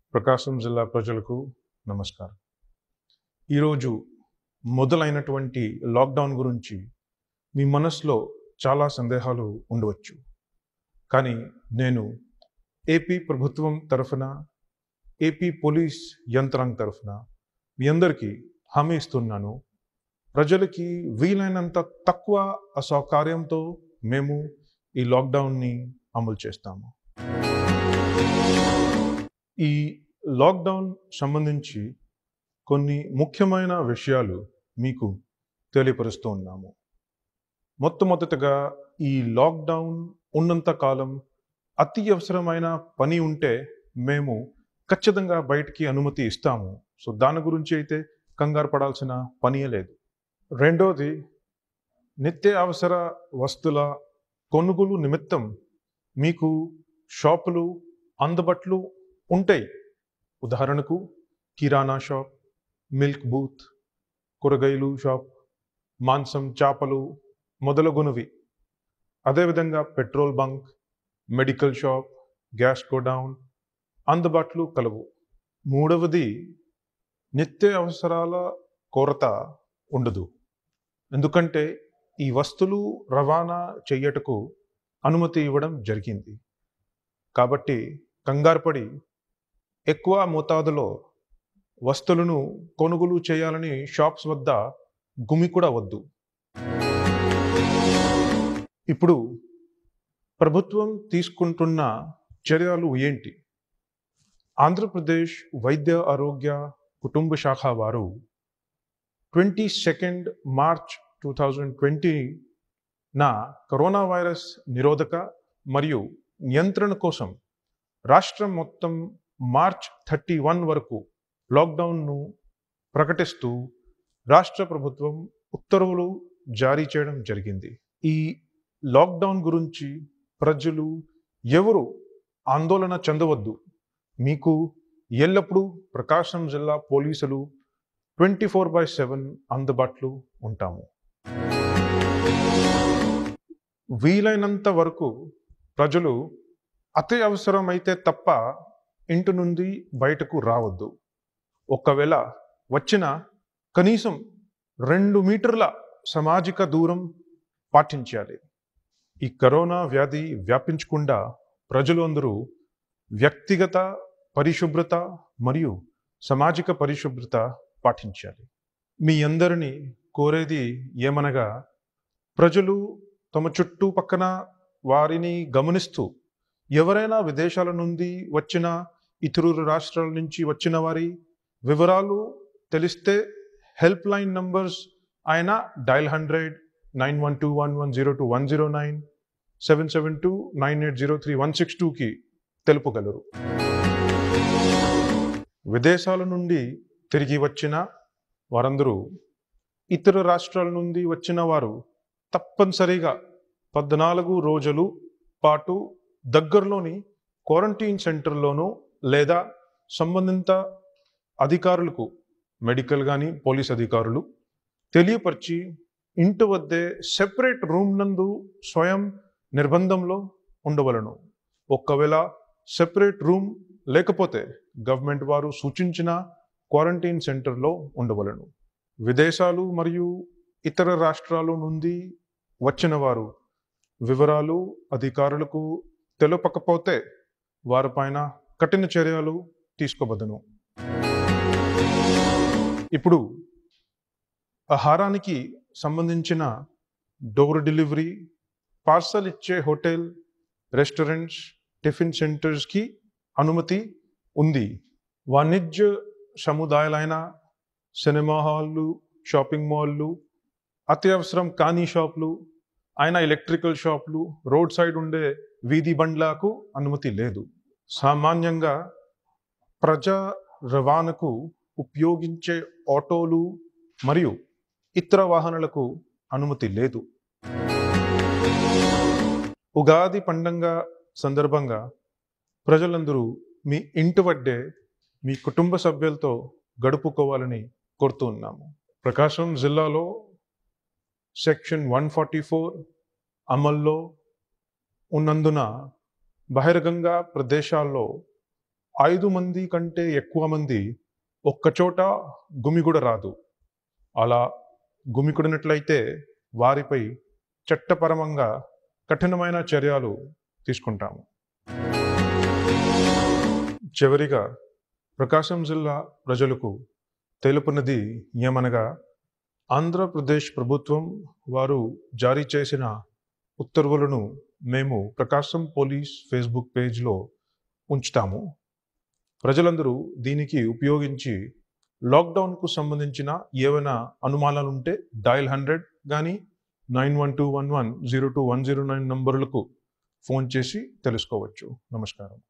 ప్రకాశం జిల్లా ప్రజలకు నమస్కారం ఈరోజు మొదలైనటువంటి లాక్డౌన్ గురించి మీ మనసులో చాలా సందేహాలు ఉండవచ్చు కానీ నేను ఏపీ ప్రభుత్వం తరఫున ఏపీ పోలీస్ యంత్రాంగం తరఫున మీ అందరికీ హామీ ఇస్తున్నాను ప్రజలకి వీలైనంత తక్కువ అసౌకర్యంతో మేము ఈ లాక్డౌన్ని అమలు చేస్తాము ఈ లాక్డౌన్ సంబంధించి కొన్ని ముఖ్యమైన విషయాలు మీకు తెలియపరుస్తూ ఉన్నాము మొట్టమొదటగా ఈ లాక్డౌన్ ఉన్నంత కాలం అతి అవసరమైన పని ఉంటే మేము ఖచ్చితంగా బయటికి అనుమతి ఇస్తాము సో దాని గురించి అయితే కంగారు పడాల్సిన పనియే లేదు రెండోది నిత్య అవసర వస్తువుల కొనుగోలు నిమిత్తం మీకు షాపులు అందుబాటులో ఉంటాయి ఉదాహరణకు కిరాణా షాప్ మిల్క్ బూత్ కూరగాయలు షాప్ మాంసం చేపలు మొదలగునవి అదేవిధంగా petrol bunk medical shop gas godown అందుబాటులో కలవు మూడవది నిత్య అవసరాల కొరత ఉండదు ఎందుకంటే ఈ వస్తువులు రవాణా చెయ్యటకు అనుమతి ఇవ్వడం జరిగింది కాబట్టి కంగారుపడి ఎక్కువ మోతాదులో వస్తువులను కొనుగోలు చేయాలని షాప్స్ వద్ద గుమి కూడా వద్దు ఇప్పుడు ప్రభుత్వం తీసుకుంటున్న చర్యలు ఏంటి ఆంధ్రప్రదేశ్ వైద్య ఆరోగ్య కుటుంబ శాఖ వారు twenty second March two thousand twenty నా కరోనా వైరస్ నిరోధక మరియు నియంత్రణ కోసం రాష్ట్రం మొత్తం మార్చ్ థర్టీ వన్ వరకు లాక్డౌన్ను ప్రకటిస్తూ రాష్ట్ర ప్రభుత్వం ఉత్తర్వులు జారీ చేయడం జరిగింది ఈ లాక్డౌన్ గురించి ప్రజలు ఎవరు ఆందోళన చెందవద్దు మీకు ఎల్లప్పుడూ ప్రకాశం జిల్లా పోలీసులు ట్వంటీ ఫోర్ బై సెవెన్ అందుబాటులో ఉంటాము వీలైనంత వరకు ప్రజలు అతి అవసరమైతే తప్ప ఇంటి నుండి బయటకు రావద్దు ఒకవేళ వచ్చిన కనీసం రెండు మీటర్ల సామాజిక దూరం పాటించాలి ఈ కరోనా వ్యాధి వ్యాపించకుండా ప్రజలు అందరూ వ్యక్తిగత పరిశుభ్రత మరియు సామాజిక పరిశుభ్రత పాటించాలి మీ అందరినీ కోరేది ఏమనగా ప్రజలు తమ చుట్టూ పక్కన వారిని గమనిస్తూ ఎవరైనా విదేశాల నుండి వచ్చిన ఇతరుల రాష్ట్రాల నుంచి వచ్చిన వారి వివరాలు తెలిస్తే హెల్ప్ లైన్ నంబర్స్ అయిన dial hundred nine one two one one zero two one zero nine seven seven two nine eight zero three one six టూకి తెలుపగలరు విదేశాల నుండి తిరిగి వచ్చిన వారందరూ ఇతర రాష్ట్రాల నుండి వచ్చిన వారు తప్పనిసరిగా పద్నాలుగు రోజులు పాటు దగ్గరలోని క్వారంటైన్ సెంటర్లోనూ లేదా సంబంధిత అధికారులకు మెడికల్ కానీ పోలీస్ అధికారులు తెలియపరిచి ఇంటి వద్దే సెపరేట్ రూమ్ నందు స్వయం నిర్బంధంలో ఉండవలను ఒకవేళ సెపరేట్ రూమ్ లేకపోతే గవర్నమెంట్ వారు సూచించిన క్వారంటైన్ సెంటర్లో ఉండవలను విదేశాలు మరియు ఇతర రాష్ట్రాల నుండి వచ్చిన వారు వివరాలు అధికారులకు తెలుపకపోతే వారిపైన కఠిన చర్యలు తీసుకోబద్దను ఇప్పుడు ఆహారానికి సంబంధించిన డోర్ డెలివరీ పార్సల్ ఇచ్చే హోటల్ రెస్టారెంట్స్ టిఫిన్ సెంటర్స్కి అనుమతి ఉంది వాణిజ్య సముదాయాలైన సినిమా హాళ్ళు షాపింగ్ మాల్లు అత్యవసరం కాని షాపులు అయిన ఎలక్ట్రికల్ షాపులు రోడ్ సైడ్ ఉండే వీధి బండ్లకు అనుమతి లేదు సామాన్యంగా ప్రజా రవాణాకు ఉపయోగించే ఆటోలు మరియు ఇతర వాహనాలకు అనుమతి లేదు ఉగాది పండుగ సందర్భంగా ప్రజలందరూ మీ ఇంటి వడ్డే మీ కుటుంబ సభ్యులతో గడుపుకోవాలని కోరుతూ ఉన్నాము ప్రకాశం జిల్లాలో సెక్షన్ వన్ ఫార్టీ ఫోర్ అమల్లో ఉన్నందున బహిరంగ ప్రదేశాల్లో ఐదు మంది కంటే ఎక్కువ మంది ఒక్కచోట గుమిగూడ రాదు అలా గుమికూడినట్లయితే వారిపై చట్టపరమంగా కఠినమైన చర్యలు తీసుకుంటాము చివరిగా ప్రకాశం జిల్లా ప్రజలకు తెలుపునది ఏమనగా ఆంధ్రప్రదేశ్ ప్రభుత్వం వారు జారీ చేసిన ఉత్తర్వులను మేము ప్రకాశం పోలీస్ ఫేస్బుక్ పేజ్లో ఉంచుతాము ప్రజలందరూ దీనికి ఉపయోగించి లాక్డౌన్కు సంబంధించిన ఏవైనా అనుమానాలు ఉంటే డయల్ హండ్రెడ్ కానీ nine one two one one zero two one zero nine నంబర్లకు ఫోన్ చేసి తెలుసుకోవచ్చు నమస్కారం